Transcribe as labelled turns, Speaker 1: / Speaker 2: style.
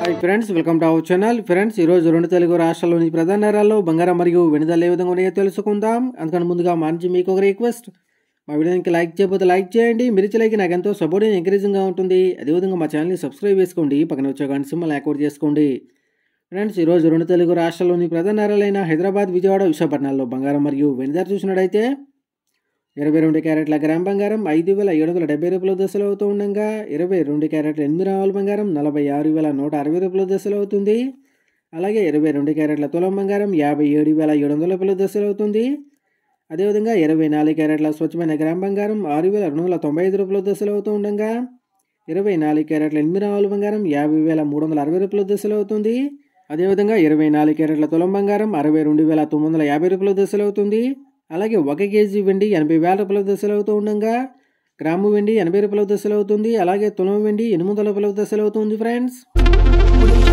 Speaker 1: hi friends welcome to our channel friends ఈరోజు రెండు తెలుగు రాష్ట్రాల్లోని ప్రధాన నగరాల్లో బంగారం మరియు వెనుదల ఏ విధంగా ఉన్నాయో తెలుసుకుందాం అందుకని ముందుగా మా నుంచి మీకు ఒక రిక్వెస్ట్ మా వీడియోకి లైక్ చేయకపోతే లైక్ చేయండి మీరు ఇచ్చే లైక్ నాకు ఎంతో సపోర్టింగ్ ఎంకరేజింగ్గా ఉంటుంది అదేవిధంగా మా ఛానల్ని సబ్స్క్రైబ్ చేసుకోండి పక్కన వచ్చే గంట సింబల్ యాక్టివేట్ చేసుకోండి ఫ్రెండ్స్ ఈరోజు రెండు తెలుగు రాష్ట్రాల్లోని ప్రధాన నగరాలైన హైదరాబాద్ విజయవాడ విశాఖపట్నాల్లో బంగారం మరియు వెనుదల చూసినట్టయితే ఇరవై రెండు క్యారెట్ల గ్రామ్ బంగారం ఐదు వేల ఏడు వందల డెబ్బై రూపాయల దశలు అవుతూ ఉండగా ఇరవై రెండు క్యారెట్ల ఎనిమిది రావాల బంగారం నలభై ఆరు వేల నూట అరవై రూపాయల దశలు అవుతుంది అలాగే ఇరవై రెండు క్యారెట్ల తులం బంగారం యాభై ఏడు వేల ఏడు వందల రూపాయల దశలు అవుతుంది అదేవిధంగా ఇరవై నాలుగు క్యారెట్ల స్వచ్ఛమైన గ్రామ్ బంగారం ఆరు వేల రెండు వందల తొంభై ఐదు రూపాయల దశలు అవుతూ ఉండగా ఇరవై నాలుగు క్యారెట్ల ఎనిమిది రావాల బంగారం యాభై వేల మూడు వందల అరవై రూపాయల దశలు అవుతుంది అదేవిధంగా ఇరవై నాలుగు క్యారెట్ల తులం బంగారం అరవై రెండు వేల తొమ్మిది వందల యాభై రూపాయల దశలు అవుతుంది అలాగే ఒక కేజీ వెండి ఎనభై వేల రూపాయల దశలు అవుతూ ఉండగా గ్రాము వెండి ఎనభై రూపాయల దశలు అవుతుంది అలాగే తులం వెండి ఎనిమిది వందల రూపాయల దశలు అవుతుంది ఫ్రెండ్స్